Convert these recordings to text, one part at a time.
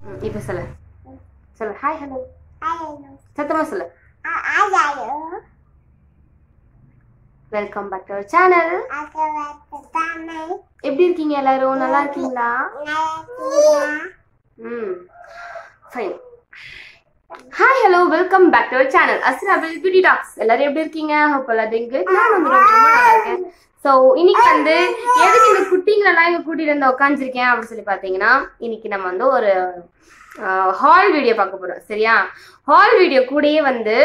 ம், இப்ப சொல்லு சொல்லு ஹாய் ஹலோ சத்தமா சொல்லு welcome back to our channel எப்படி இருக்கீங்க எல்லாரும் நல்லா இருக்கீங்களா ம் fine hi hello welcome back to our channel Asra வில் பியூட்டி டாக்ஸ் எல்லாரும் எப்படி இருக்கீங்க ஹோப் எல்லாத்தையும் good. நான் வந்து ரொம்ப ரொம்ப நல்லா இருக்கேன் ஸோ இன்னைக்கு வந்து எதுக்கு இந்த குட்டிங்களெல்லாம் இங்க கூட்டிட்டு வந்து உட்காந்துருக்கேன் அப்படின்னு சொல்லி பார்த்தீங்கன்னா இன்னைக்கு நம்ம வந்து ஒரு ஹால் வீடியோ பார்க்க போறோம் சரியா ஹால் வீடியோ கூடயே வந்து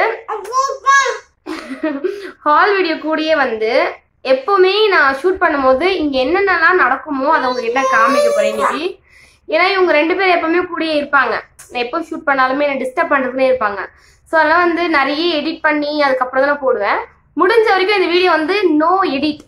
ஹால் வீடியோ கூடயே வந்து எப்பவுமே நான் ஷூட் பண்ணும்போது இங்க என்னென்னலாம் நடக்குமோ அதை உங்ககிட்ட காமிக்க போறேன் இன்னைக்கு ஏன்னா இவங்க ரெண்டு பேரும் எப்பவுமே கூடயே இருப்பாங்க நான் எப்போ ஷூட் பண்ணாலுமே என்ன டிஸ்டர்ப் பண்றதுனே இருப்பாங்க ஸோ அதெல்லாம் வந்து நிறைய எடிட் பண்ணி அதுக்கப்புறம் தான் நான் போடுவேன் முடிஞ்ச வரைக்கும் இந்த வீடியோ வந்து நோ எடிட்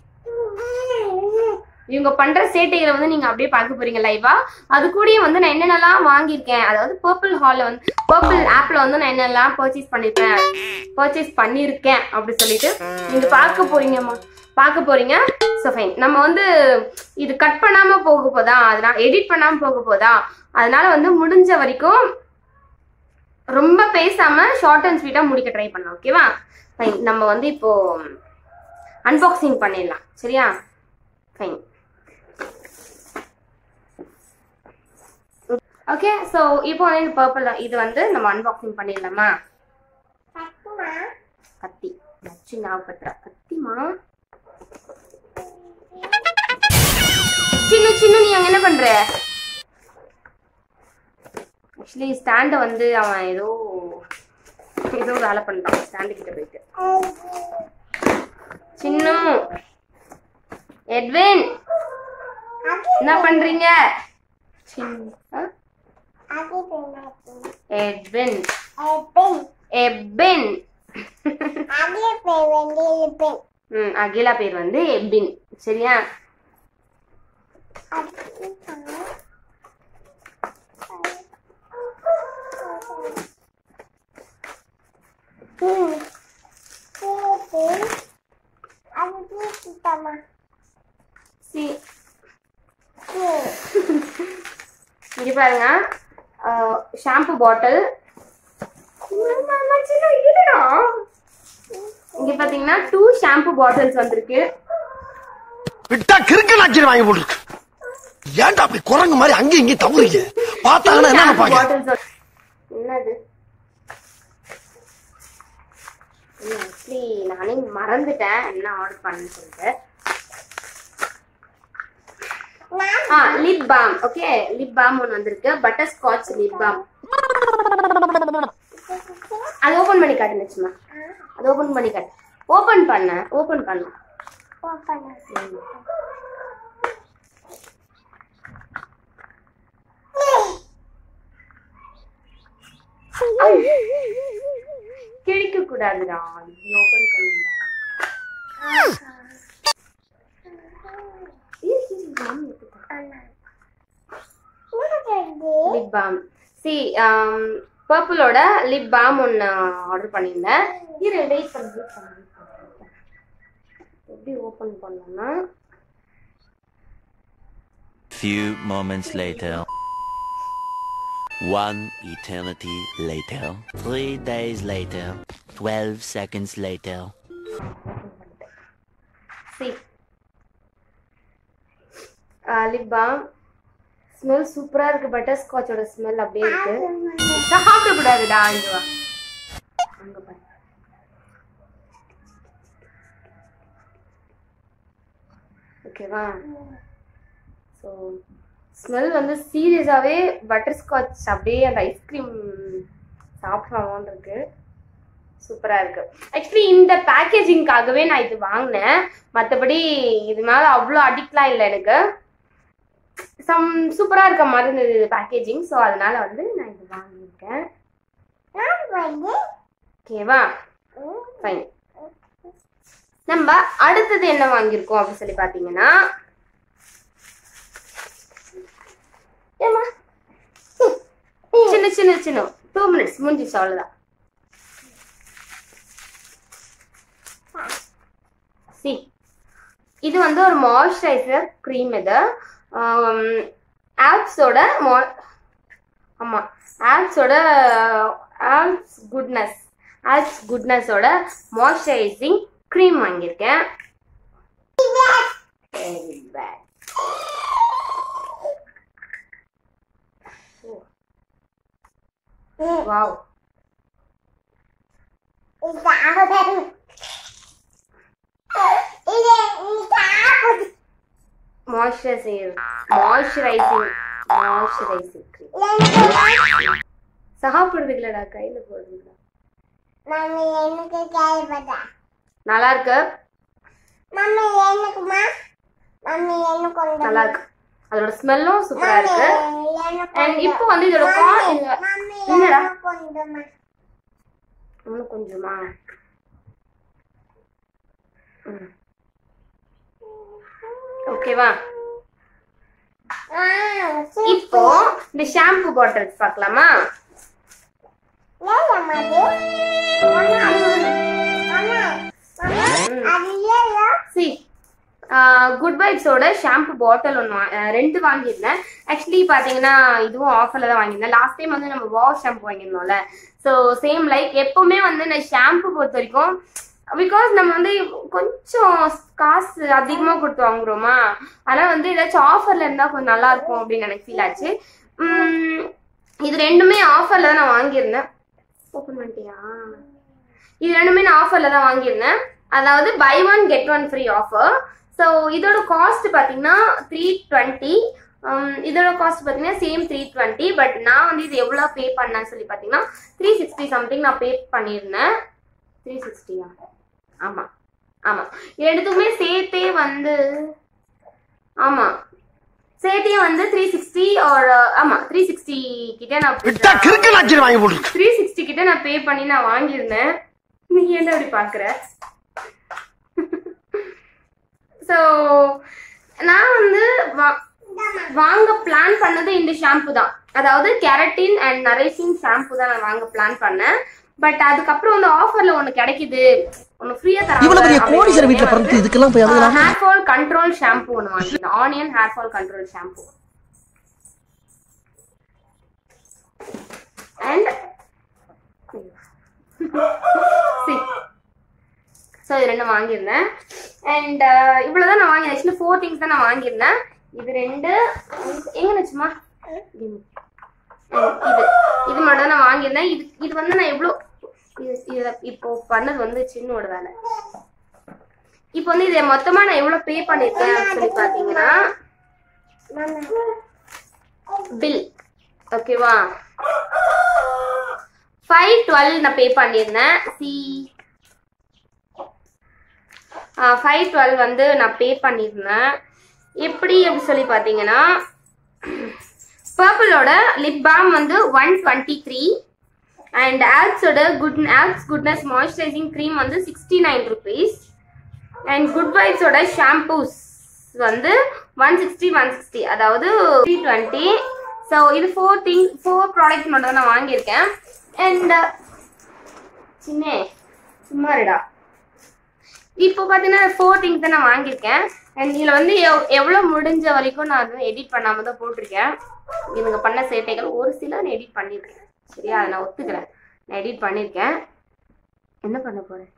இவங்க பண்ற சேட்டைகளை வந்து நீங்க அப்படியே பார்க்க போறீங்க லைவா அது கூடயே வந்து நான் என்னென்னலாம் வாங்கியிருக்கேன் அதாவது பர்பிள் ஹால்ல வந்து பர்பிள் ஆப்ல வந்து நான் என்னெல்லாம் பர்ச்சேஸ் பண்ணிருக்கேன் பர்ச்சேஸ் பண்ணியிருக்கேன் அப்படி சொல்லிட்டு நீங்க பார்க்க போறீங்கம்மா பார்க்க போறீங்க ஸோ ஃபைன் நம்ம வந்து இது கட் பண்ணாம போக போதா அதனால எடிட் பண்ணாம போக போதா அதனால வந்து முடிஞ்ச வரைக்கும் ரொம்ப பேசாம ஷார்ட் அண்ட் ஸ்வீட்டா முடிக்க ட்ரை பண்ணலாம் ஓகேவா ஃபைன் நம்ம வந்து இப்போ அன்பாக்சிங் பண்ணிடலாம் சரியா ஃபைன் ஓகே ஸோ இப்போ வந்து இந்த பர்பிள் இது வந்து நம்ம அன்பாக்சிங் பண்ணிடலாமா கத்தி நச்சு ஞாபகப்படுத்துறா கத்திமா சின்ன சின்ன நீ அங்க என்ன பண்ற ஆக்சுவலி ஸ்டாண்டை வந்து அவன் ஏதோ ஏதோ வேலை பண்ணிட்டான் ஸ்டாண்டு கிட்ட போயிட்டு சின்ன எட்வின் என்ன பண்றீங்க சின்ன எட்வின் எப்பின் ம் அகிலா பேர் வந்து எப்பின் சரியா சி இங்க பாருங்க ஷாம்பு பாட்டில் இங்க பாத்தீங்கன்னா டூ ஷாம்பு பாட்டில்ஸ் வந்திருக்கு விட்டா கிறுக்கு நாச்சிரி வாங்கி போட்டுருக்கு ஏன்டா அப்படி குரங்கு மாதிரி அங்கேயும் இங்கேயும் தவறீங்க பார்த்தாங்கன்னா என்ன ஷாம்பு நினைப்பாங்க பாட்டில்ஸ் என்னது ஆக்சுவலி நானே மறந்துட்டேன் என்ன ஆர்டர் பண்ணேன்னு சொல்லிட்டு ஆ lip balm okay lip balm ஒன்று வந்திருக்கு பட்டர் ஸ்காட்ச் லிப் பாம் அது ஓபன் பண்ணி காட்டு நிச்சயமா அது ஓபன் பண்ணி காட்டு ஓபன் பண்ண ஓபன் பண்ண கிழிக்க கூடாதுடா இப்படி ஓபன் பண்ணுடா லிப் பாம் சி பர்பிளோட லிப் பாம் ஒன்று ஆர்டர் பண்ணியிருந்தேன் இரு வெயிட் பண்ணு wait பண்ணு, wait பண்ணு, wait பண்ணு. எப்படி ஓபன் பண்ணோம்னா Few moments later. One eternity later. Three days later. Twelve seconds later. சி லிப் பாம் ஸ்மெல் சூப்பரா இருக்கு பட்டர் ஸ்காட்சோட ஸ்மெல் அப்படியே இருக்கு சாப்பிட கூடாதுடா இங்க வா அங்க பாரு ஓகேவா ஸோ ஸ்மெல் வந்து சீரியஸாகவே பட்டர் ஸ்காட்ச் அப்படியே அந்த ஐஸ்கிரீம் சாப்பிடலாமான்னு இருக்கு சூப்பராக இருக்கு ஆக்சுவலி இந்த பேக்கேஜிங்காகவே நான் இது வாங்கினேன் மற்றபடி இது மேலே அவ்வளோ அடிக்ட்லாம் இல்லை எனக்கு சம் சூப்பராக இருக்க மாதிரி இருந்தது பேக்கேஜிங் ஸோ அதனால வந்து நான் இது வாங்கியிருக்கேன் ஓகேவா ஃபைன் நம்ம அடுத்தது என்ன வாங்கியிருக்கோம் அப்படின்னு சொல்லி பார்த்தீங்கன்னா ஏம்மா சின்ன சின்ன சின்ன டூ மினிட்ஸ் முடிஞ்சிச்சு அவ்வளோதான் சி இது வந்து ஒரு மாய்ஸ்சரைசர் க்ரீம் இது ஆப்ஸோட மா ஆமா ஆல்ஸோட ஆல்ஸ் குட்னஸ் ஆல்ஸ் குட்னஸோட மாய்ஸ்சரைசிங் க்ரீம் வாங்கியிருக்கேன் Very bad. Wow. Moisturizer. Moisturizing. Moisturizing cream. சஹா போடுவீங்களடா கையில போடுவீங்களா மம்மி எனக்கு கேள்விப்பட்டா நல்லா இருக்கு மம்மி எனக்குமா மம்மி எனக்கு ஒன்று நல்லா இருக்கு அதோட ஸ்மெல்லும் சூப்பரா இருக்கு எனக்கு அண்ட் இப்போ வந்து இதோட கா மம்மி என்னடா எனக்கு ஒன்றுமா இன்னும் கொஞ்சமா ஓகேவா ஆ இப்போ இந்த ஷாம்பு பாட்டில்ஸ் பார்க்கலாமா ஏன் அம்மாடி அம்மா அம்மா அது ஏன் சி குட் வைப்ஸோட ஷாம்பு பாட்டில் ஒன்று ரெண்டு வாங்கியிருந்தேன் ஆக்சுவலி பார்த்தீங்கன்னா இதுவும் ஆஃபரில் தான் வாங்கியிருந்தேன் லாஸ்ட் டைம் வந்து நம்ம வாஷ் ஷாம்பு வாங்கியிருந்தோம்ல ஸோ சேம் லைக் எப்பவுமே வந்து இந்த ஷாம்பு பொறுத்த வரைக்கும் பிகாஸ் நம்ம வந்து கொஞ்சம் காசு அதிகமாக கொடுத்து வாங்குறோமா அதனால் வந்து ஏதாச்சும் ஆஃபரில் இருந்தால் கொஞ்சம் நல்லா இருக்கும் அப்படின்னு எனக்கு ஃபீல் ஆச்சு உம், இது ரெண்டுமே ஆஃபரில் தான் நான் வாங்கியிருந்தேன் ஓப்பன் பண்ணிட்டியா இது ரெண்டுமே நான் ஆஃபரில் தான் வாங்கியிருந்தேன் அதாவது buy one get one free offer so இதோட காஸ்ட் பார்த்தீங்கன்னா த்ரீ டுவெண்ட்டி இதோட காஸ்ட் பார்த்தீங்கன்னா சேம் த்ரீ டுவெண்ட்டி பட் நான் வந்து இது எவ்வளோ பே பண்ணேன்னு சொல்லி பார்த்தீங்கன்னா த்ரீ சிக்ஸ்டி சம்திங் நான் பே பண்ணியிருந்தேன் த்ரீ சிக்ஸ்டியா ஆமாம் ஆமாம் இது ரெண்டுத்துக்குமே சேர்த்தே வந்து ஆமாம் சேர்த்தே வந்து த்ரீ சிக்ஸ்டி ஒரு ஆமாம் த்ரீ சிக்ஸ்டி கிட்ட நான் விட்டா கிறுக்கு நாச்சிரு வாங்கி போட்டுருக்கு த்ரீ சிக்ஸ்டி கிட்ட நான் பே பண்ணி நான் வாங்கியிருந்தேன் நீ என்ன அப்படி பாக்குற ஸோ நான் வந்து வா- வாங்க பிளான் பண்ணது இந்த ஷாம்பு தான் அதாவது கெரட்டின் அண்ட் நரேசிங் ஷாம்பு தான் நான் வாங்க பிளான் பண்ணேன் பட் அதுக்கப்புறம் வந்து ஆஃபர்ல ஒன்னு கிடைக்குது ஒன்னு ஃப்ரீயா இவ்வளவு பெரிய கோடீஸ்வரர் வீட்டுல பிறந்து இதுக்கெல்லாம் போய் அழுகலாம் ஹேர் ஃபால் கண்ட்ரோல் ஷாம்பு ஒன்று வாங்கியிருந்தேன் onion hair fall control shampoo and சி ஸோ இது ரெண்டும் வாங்கியிருந்தேன் அண்ட் இவ்வளோதான் நான் வாங்கினேன் ஆக்சுவலி ஃபோர் திங்ஸ் தான் நான் வாங்கியிருந்தேன் இது ரெண்டு எங்க நச்சுமா இது இது மட்டும் தான் நான் வாங்கியிருந்தேன் இது இது வந்து நான் எவ்வளோ இது இதை இப்போ பண்ணது வந்து சின்னோட வேலை இப்போ வந்து இதை மொத்தமா நான் எவ்வளவு பே பண்ணிருக்கேன் சொல்லி பாத்தீங்கன்னா பில் ஓகேவா ஃபைவ் டுவெல் நான் பே பண்ணியிருந்தேன் சி ஃபைவ் டுவெல் வந்து நான் பே பண்ணியிருந்தேன் எப்படி அப்படி சொல்லி பார்த்தீங்கன்னா பர்பிளோட லிப் பாம் வந்து ஒன் டுவெண்ட்டி த்ரீ அண்ட் ஆல்ஸோட good Alps goodness moisturising cream வந்து sixty nine rupees and good வைப்ஸோட ஷாம்பூஸ் வந்து ஒன் சிக்ஸ்டி ஒன் சிக்ஸ்டி அதாவது த்ரீ டுவெண்ட்டி ஸோ இது ஃபோர் திங் ஃபோர் ப்ராடக்ட் மட்டும் தான் நான் வாங்கியிருக்கேன் அண்ட் சின்ன சும்மா இருடா இப்போ பார்த்தீங்கன்னா ஃபோர் திங்ஸ் தான் நான் வாங்கியிருக்கேன் அண்ட் இதில் வந்து எவ் எவ்வளோ முடிஞ்ச வரைக்கும் நான் வந்து எடிட் பண்ணாமல் தான் போட்டிருக்கேன் இவங்க பண்ண சேட்டைகள் ஒரு சில நான் எடிட் பண்ணியிருக்கேன் சரியா அதை நான் ஒத்துக்கிறேன் நான் எடிட் பண்ணியிருக்கேன் என்ன பண்ண போகிறேன்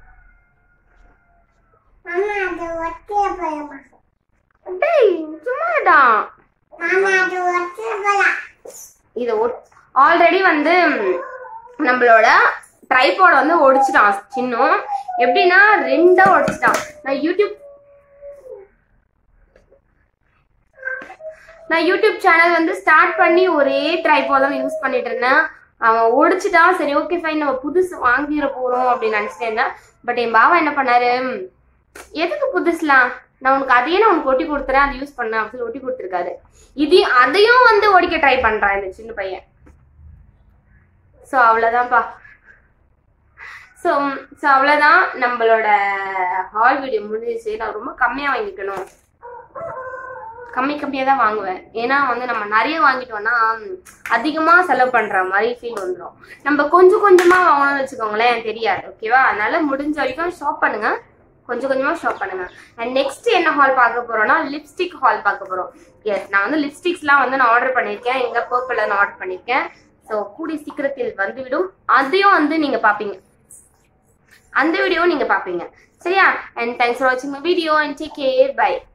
மாமா அது ஒட்டிய போயமா டேய் சும்மாதான் மாமா அது ஒட்டிய போலாம் இது ஆல்ரெடி வந்து ம், நம்மளோட ட்ரைபாட வந்து ஒடிச்சிட்டான் சின்னம் எப்படின்னா ரெண்டா ஒடிச்சிட்டான் நான் யூடியூப் நான் யூடியூப் சேனல் வந்து ஸ்டார்ட் பண்ணி ஒரே ட்ரைபாட் தான் யூஸ் பண்ணிட்டு இருந்தேன் அவன் ஒடிச்சிட்டான் சரி ஓகே ஃபைன் நம்ம புதுசு வாங்கிட போறோம் அப்படின்னு நினைச்சிட்டே இருந்தேன் பட் என் பாவா என்ன பண்ணாரு ம், எதுக்கு புதுசுலாம் நான் உனக்கு அதையே நான் உனக்கு ஒட்டி கொடுத்துறேன் அதை யூஸ் பண்ண அப்படின்னு ஒட்டி கொடுத்துருக்காரு இது அதையும் வந்து ஓடிக்க ட்ரை பண்றான் இந்த சின்ன பையன் ஸோ அவ்வளோதான்ப்பா ஸோ ஸோ அவ்வளோதான் நம்மளோட ஹால் வீடியோ முடிஞ்சிச்சு நான் ரொம்ப கம்மியாக வாங்கிக்கணும் கம்மி கம்மியாக தான் வாங்குவேன் ஏன்னா வந்து நம்ம நிறைய வாங்கிட்டோம்னா அதிகமாக செலவு பண்ணுற மாதிரி ஃபீல் வந்துடும் நம்ம கொஞ்சம் கொஞ்சமாக வாங்கணும்னு வச்சுக்கோங்களேன் தெரியாது ஓகேவா அதனால முடிஞ்ச வரைக்கும் ஷாப் பண்ணுங்க கொஞ்சம் கொஞ்சமா ஷாப் பண்ணுங்க அண்ட் நெக்ஸ்ட் என்ன ஹால் பார்க்க போறோம்னா லிப்ஸ்டிக் ஹால் பார்க்க போறோம் எஸ் நான் வந்து லிப்ஸ்டிக்ஸ்லாம் வந்து நான் ஆர்டர் பண்ணியிருக்கேன் எங்க பர்பிள் நான் ஆர்டர் பண்ணியிருக்கேன் ஸோ கூடி சீக்கிரத்தில் வந்துவிடும் அதையும் வந்து நீங்க பாப்பீங்க அந்த வீடியோ நீங்க பாப்பீங்க சரியா அண்ட் தேங்க்ஸ் ஃபார் வாட்சிங் my video and take care by